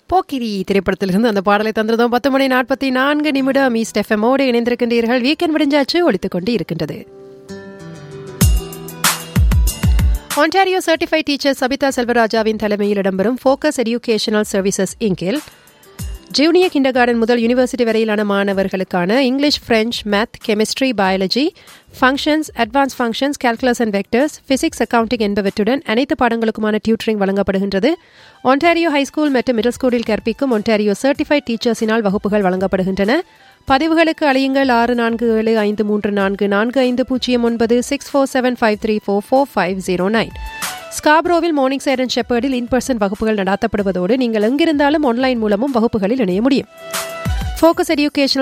போக்கிரி திரைப்படத்திலிருந்து அந்த பாடலை தந்திருந்தோம் பத்து மணி நாற்பத்தி நான்கு நிமிடம் ஈஸ்ட் எஃப்எம்மோடு இணைந்திருக்கின்றீர்கள் வீக்கெண்ட் விடிஞ்சாச்சு ஒழித்துக் கொண்டு இருக்கின்றது Ontario certified teacher Sabitha Selvarajah தலைமையில் இடம்பெறும் ஃபோக்கஸ் எடியூகேஷனல் சர்வீசஸ் இங்கில் ஜூனியர் கிண்டர் கார்டன் முதல் யூனிவர்சிட்டி வரையிலான மாணவர்களுக்கான English French math chemistry biology functions advance functions calculus and vectors physics accounting என்பவற்றுடன் அனைத்து பாடங்களுக்குமான டியூட்டரிங் வழங்கப்படுகின்றது ஒன்டாரியோ ஹைஸ்கூல் மற்றும் மிடில் ஸ்கூலில் கற்பிக்கும் ஒன்டாரியோ சர்டிஃபைட் டீச்சர்ஸினால் வகுப்புகள் வழங்கப்படுகின்றன பதிவுகளுக்கு அழியுங்கள் ஆறு நான்கு ஏழு ஐந்து மூன்று நான்கு நான்கு ஐந்து பூஜ்ஜியம் ஒன்பது six four seven five three four four five zero nine ஸ்காப்ரோவில் மார்னிங் சைட் அண்ட் ஷெப்பர்டில் இன் பர்சன் வகுப்புகள் நடாத்தப்படுவதோடு நீங்கள் எங்கிருந்தாலும் ஆன்லைன் மூலமும் வகுப்புகளில் இணைய முடியும் ஃபோக்கஸ் எடியூகேஷனல்